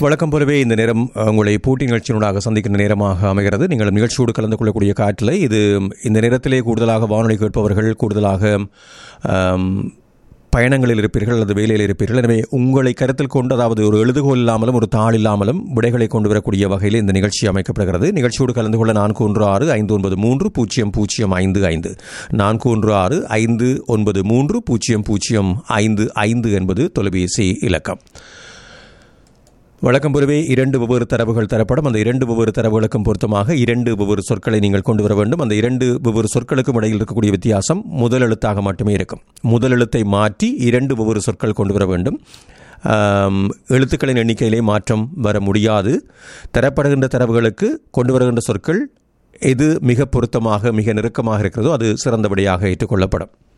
வழக்கம் போலவே இந்த நேரம் அஹ், உங்களை போட்டி நிகழ்ச்சியினூடாக சந்திக்கின்ற நேரமாக அமைகிறது நீங்கள் நிகழ்ச்சியோடு கலந்து கொள்ளக்கூடிய காற்றில் இது இந்த நேரத்திலே கூடுதலாக வானொலி கேட்பவர்கள் கூடுதலாக ஆம், பயணங்களில் இருப்பீர்கள் அல்லது வேலையில் இருப்பீர்கள் எனவே உங்களை கருத்தில் கொண்டு அதாவது ஒரு எழுதுகோல் இல்லாமலும் ஒரு தாள் இல்லாமலும் விடைகளை கொண்டு வரக்கூடிய வகையில் இந்த நிகழ்ச்சி அமைக்கப்படுகிறது நிகழ்ச்சியோடு கலந்து கொள்ள நான்கு ஒன்று ஆறு ஐந்து ஒன்பது மூன்று பூஜ்ஜியம் பூஜ்ஜியம் ஐந்து ஐந்து நான்கு ஒன்று ஆறு ஐந்து ஒன்பது மூன்று பூஜ்ஜியம் பூஜ்ஜியம் ஐந்து ஐந்து என்பது தொலைபேசி இலக்கம் வழக்கம் போலவே இரண்டு வெவ்வேறு தரவுகள் தரப்படும் அந்த இரண்டு வெவ்வேறு தரவுகளுக்கும் பொருத்தமாக இரண்டு வெவ்வேறு சொற்களை நீங்கள் கொண்டு வர வேண்டும் அந்த இரண்டு வெவ்வேறு சொற்களுக்கும் இடையில் இருக்கக்கூடிய வித்தியாசம் முதல் எழுத்தாக மட்டுமே இருக்கும் முதல் எழுத்தை மாற்றி இரண்டு வெவ்வேறு சொற்கள் கொண்டு வர வேண்டும் ஆம், எழுத்துக்களின் எண்ணிக்கையிலே மாற்றம் வர முடியாது தரப்படுகின்ற தரவுகளுக்கு கொண்டு வருகின்ற சொற்கள் எது மிக பொருத்தமாக மிக நெருக்கமாக இருக்கிறதோ அது சிறந்த விடையாக ஏற்றுக்கொள்ளப்படும்